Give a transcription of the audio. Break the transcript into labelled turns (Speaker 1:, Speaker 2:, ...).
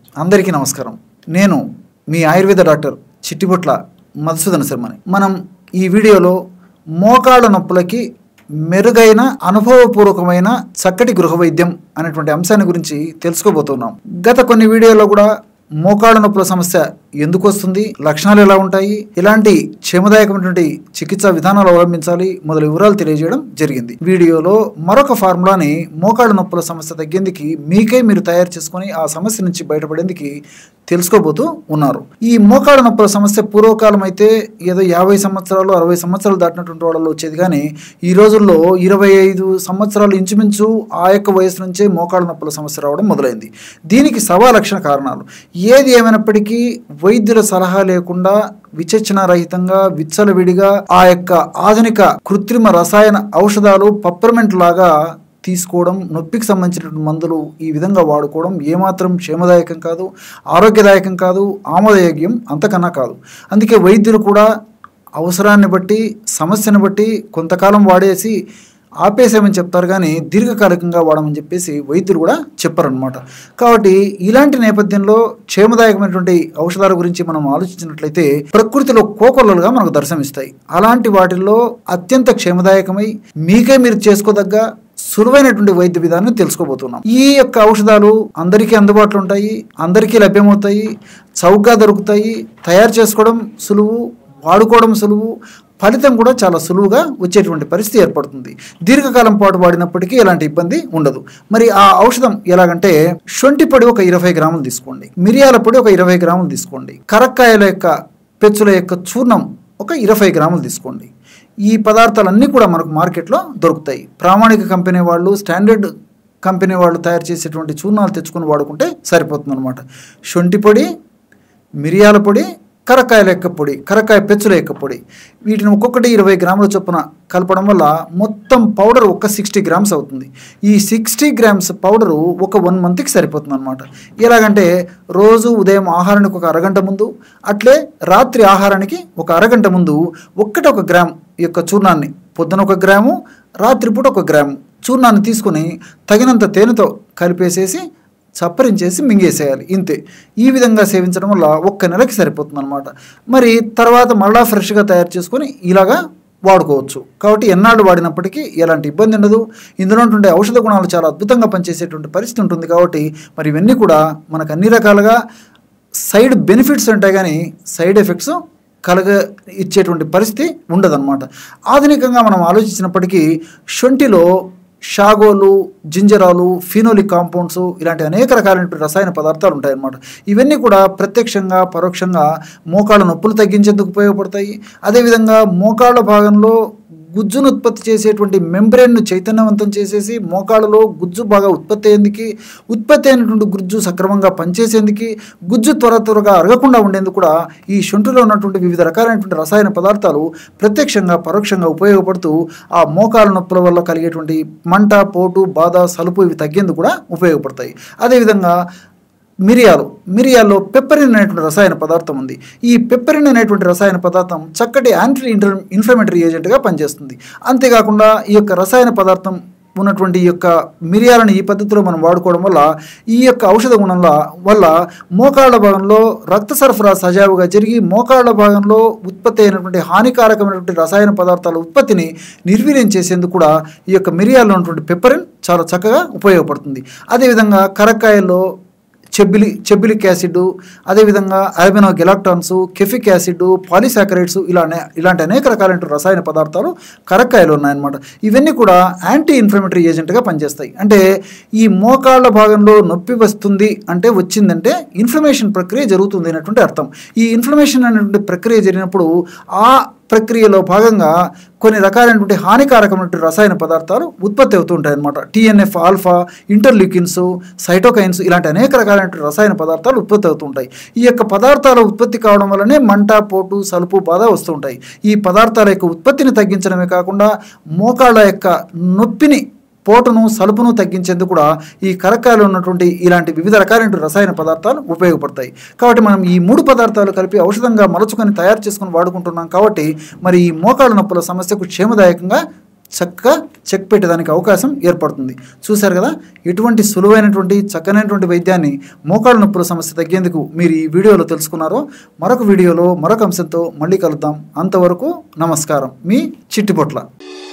Speaker 1: అందరికీ నమస్కారం నేను మీ ఆయుర్వేద డాక్టర్ చిట్టిబొట్ల మధుసూదన శర్మని మనం ఈ వీడియోలో మోకాళ్ళ నొప్పులకి మెరుగైన అనుభవపూర్వకమైన చక్కటి గృహ వైద్యం అనేటువంటి అంశాన్ని గురించి తెలుసుకోబోతున్నాం గత కొన్ని వీడియోలో కూడా మోకాళ్ళ నొప్పుల సమస్య ఎందుకు వస్తుంది లక్షణాలు ఎలా ఉంటాయి ఇలాంటి క్షేమదాయకమైనటువంటి చికిత్సా విధానాలు అవలంబించాలి మొదలు వివరాలు తెలియజేయడం జరిగింది వీడియోలో మరొక ఫార్ములాని మోకాళ్ళ నొప్పుల సమస్య తగ్గేందుకు మీకే మీరు తయారు చేసుకొని ఆ సమస్య నుంచి బయటపడేందుకు తెలుసుకోబోతూ ఉన్నారు ఈ మోకాళ్ళ నొప్పుల సమస్య పూర్వకాలం అయితే ఏదో యాభై సంవత్సరాలు అరవై సంవత్సరాలు దాటినటువంటి వాళ్ళలో వచ్చేది కానీ ఈ రోజుల్లో ఇరవై ఐదు సంవత్సరాలు ఇంచుమించు ఆ యొక్క వయసు నుంచే మోకాళ్ళ నొప్పుల సమస్య రావడం మొదలైంది దీనికి సవా లక్షణ కారణాలు ఏది ఏమైనప్పటికీ వైద్యుల సలహా లేకుండా విచక్షణారహితంగా విచ్చలవిడిగా ఆ యొక్క ఆధునిక కృత్రిమ రసాయన ఔషధాలు పప్పర్మెంట్ లాగా తీసుకోవడం నొప్పికి సంబంధించినటువంటి మందులు ఈ విధంగా వాడుకోవడం ఏమాత్రం క్షేమదాయకం కాదు ఆరోగ్యదాయకం కాదు ఆమోదయోగ్యం అంతకన్నా కాదు అందుకే వైద్యులు కూడా అవసరాన్ని బట్టి సమస్యను బట్టి కొంతకాలం వాడేసి ఆపేసామని చెప్తారు కానీ దీర్ఘకాలికంగా వాడమని చెప్పేసి వైద్యులు కూడా చెప్పారనమాట కాబట్టి ఇలాంటి నేపథ్యంలో క్షేమదాయకమైనటువంటి ఔషధాల గురించి మనం ఆలోచించినట్లయితే ప్రకృతిలో కోకొల్లలుగా మనకు దర్శనమిస్తాయి అలాంటి వాటిల్లో అత్యంత క్షేమదాయకమై మీకే మీరు చేసుకోదగ్గ సులువైనటువంటి వైద్య విధానం తెలుసుకోబోతున్నాం ఈ యొక్క ఔషధాలు అందరికీ అందుబాటులో ఉంటాయి అందరికీ లభ్యమవుతాయి చౌకగా దొరుకుతాయి తయారు చేసుకోవడం సులువు వాడుకోవడం సులువు ఫలితం కూడా చాలా సులువుగా వచ్చేటువంటి పరిస్థితి ఏర్పడుతుంది దీర్ఘకాలం పాటు వాడినప్పటికీ ఎలాంటి ఇబ్బంది ఉండదు మరి ఆ ఔషధం ఎలాగంటే శొంఠి పొడి ఒక ఇరవై గ్రాములు తీసుకోండి మిరియాల పొడి ఒక ఇరవై గ్రాములు తీసుకోండి కరక్కాయల యొక్క పెచ్చుల యొక్క చూర్ణం ఒక ఇరవై గ్రాములు తీసుకోండి ఈ పదార్థాలన్నీ కూడా మనకు మార్కెట్లో దొరుకుతాయి ప్రామాణిక కంపెనీ వాళ్ళు స్టాండర్డ్ కంపెనీ వాళ్ళు తయారు చేసేటువంటి చూర్ణాలు తెచ్చుకొని వాడుకుంటే సరిపోతుంది అనమాట శొంఠి పొడి మిరియాల పొడి కరకాయల యొక్క పొడి కరకాయ పెచ్చుల యొక్క పొడి వీటిని ఒక్కొక్కటి ఇరవై గ్రాముల చొప్పున కలపడం వల్ల మొత్తం పౌడర్ ఒక సిక్స్టీ గ్రామ్స్ అవుతుంది ఈ సిక్స్టీ గ్రామ్స్ పౌడరు ఒక వన్ మంత్కి సరిపోతుంది అనమాట ఎలాగంటే రోజు ఉదయం ఆహారానికి ఒక అరగంట ముందు అట్లే రాత్రి ఆహారానికి ఒక అరగంట ముందు ఒక్కటి ఒక గ్రామ్ యొక్క చూర్ణాన్ని పొద్దున ఒక గ్రాము రాత్రిపూట ఒక గ్రాము చూర్ణాన్ని తీసుకుని తగినంత తేనెతో కలిపేసేసి చప్పరించేసి మింగేసేయాలి ఇంతే ఈ విధంగా సేవించడం వల్ల ఒక్క నెలకి సరిపోతుంది అనమాట మరి తర్వాత మళ్ళా ఫ్రెష్గా తయారు చేసుకొని ఇలాగా వాడుకోవచ్చు కాబట్టి ఎన్నాళ్ళు వాడినప్పటికీ ఎలాంటి ఇబ్బంది ఉండదు ఇందులో ఉండే ఔషధ గుణాలు చాలా అద్భుతంగా పనిచేసేటువంటి పరిస్థితి ఉంటుంది కాబట్టి మరి ఇవన్నీ కూడా మనకు అన్ని రకాలుగా సైడ్ బెనిఫిట్స్ ఉంటాయి కానీ సైడ్ ఎఫెక్ట్స్ కలగ ఇచ్చేటువంటి పరిస్థితి ఉండదన్నమాట ఆధునికంగా మనం ఆలోచించినప్పటికీ శొంఠిలో షాగోలు జింజరాలు ఫినోలిక్ కాంపౌండ్స్ ఇలాంటి అనేక రకాలైన రసాయన పదార్థాలు ఉంటాయన్నమాట ఇవన్నీ కూడా ప్రత్యక్షంగా పరోక్షంగా మోకాళ్ళ నొప్పులు తగ్గించేందుకు ఉపయోగపడతాయి అదేవిధంగా మోకాళ్ళ భాగంలో గుజ్జును ఉత్పత్తి చేసేటువంటి మెంబ్రెన్ను చైతన్యవంతం చేసేసి మోకాళ్ళలో గుజ్జు బాగా ఉత్పత్తి అయ్యేందుకు ఉత్పత్తి అయినటువంటి గుజ్జు సక్రమంగా పనిచేసేందుకు గుజ్జు త్వర త్వరగా అరగకుండా ఉండేందుకు కూడా ఈ శొంఠిలో ఉన్నటువంటి వివిధ రకాలైనటువంటి రసాయన పదార్థాలు ప్రత్యక్షంగా పరోక్షంగా ఉపయోగపడుతూ ఆ మోకాళ్ళ నొప్పుల వల్ల కలిగేటువంటి మంట పోటు బాధ సలుపు ఇవి తగ్గేందుకు కూడా ఉపయోగపడతాయి అదేవిధంగా మిరియాలు మిరియాల్లో పెప్పరిన్ అనేటువంటి రసాయన పదార్థం ఉంది ఈ పెప్పరిన్ అనేటువంటి రసాయన పదార్థం చక్కటి యాంటీ ఇంటర్ ఇన్ఫ్లమేటరీ ఏజెంట్గా పనిచేస్తుంది అంతేకాకుండా ఈ యొక్క రసాయన పదార్థం ఉన్నటువంటి ఈ యొక్క మిరియాలను ఈ పద్ధతిలో మనం వాడుకోవడం వల్ల ఈ యొక్క ఔషధ గుణంల వల్ల మోకాళ్ళ భాగంలో రక్త సరఫరా సజావుగా జరిగి మోకాళ్ళ భాగంలో ఉత్పత్తి అయినటువంటి హానికారకమైనటువంటి రసాయన పదార్థాల ఉత్పత్తిని నిర్వీర్యం చేసేందుకు కూడా ఈ యొక్క మిరియాల్లో ఉన్నటువంటి పెప్పరిన్ చాలా చక్కగా ఉపయోగపడుతుంది అదేవిధంగా కరక్కాయల్లో చెబ్బిలి చెబ్బిలిక్ యాసిడ్ అదేవిధంగా అల్బినో గెలాక్టాన్స్ కెఫిక్ యాసిడ్ పాలిసాకరైడ్స్ ఇలా అనే- ఇలాంటి అనేక రకాలైన రసాయన పదార్థాలు కరక్కాయలు ఉన్నాయన్నమాట ఇవన్నీ కూడా యాంటీ ఇన్ఫ్లమేటరీ ఏజెంట్గా పనిచేస్తాయి అంటే ఈ మోకాళ్ళ భాగంలో నొప్పి వస్తుంది అంటే వచ్చిందంటే ఇన్ఫ్లమేషన్ ప్రక్రియ జరుగుతుంది అనేటువంటి అర్థం ఈ ఇన్ఫ్లమేషన్ అనేటువంటి ప్రక్రియ జరిగినప్పుడు ఆ ప్రక్రియలో భాగంగా కొన్ని రకాలైనటువంటి హానికారకమైనటువంటి రసాయన పదార్థాలు ఉత్పత్తి అవుతూ ఉంటాయి అనమాట టీఎన్ఎఫ్ ఆల్ఫా ఇంటర్లీకిన్స్ సైటోకైన్స్ ఇలాంటి అనేక రకాలైనటువంటి రసాయన పదార్థాలు ఉత్పత్తి అవుతూ ఉంటాయి ఈ యొక్క పదార్థాల ఉత్పత్తి కావడం వల్లనే మంట పోటు సలుపు బాధ వస్తూ ఉంటాయి ఈ పదార్థాల యొక్క ఉత్పత్తిని తగ్గించడమే కాకుండా మోకాళ్ళ యొక్క నొప్పిని పోటును సలుపును తగ్గించేందుకు కూడా ఈ కరక్కాయలో ఉన్నటువంటి ఇలాంటి వివిధ రకాలైన రసాయన పదార్థాలు ఉపయోగపడతాయి కాబట్టి మనం ఈ మూడు పదార్థాలు కలిపి ఔషధంగా మలుచుకొని తయారు చేసుకొని వాడుకుంటున్నాం కాబట్టి మరి ఈ మోకాళ్ళ నొప్పుల సమస్యకు క్షేమదాయకంగా చక్కగా చెక్ పెట్టేదానికి అవకాశం ఏర్పడుతుంది చూశారు కదా ఇటువంటి సులువైనటువంటి చక్కనైనటువంటి వైద్యాన్ని మోకాళ్ళ నొప్పుల సమస్య తగ్గేందుకు మీరు ఈ వీడియోలో తెలుసుకున్నారో మరొక వీడియోలో మరొక అంశంతో మళ్ళీ కలుద్దాం అంతవరకు నమస్కారం మీ చిట్టిపొట్ల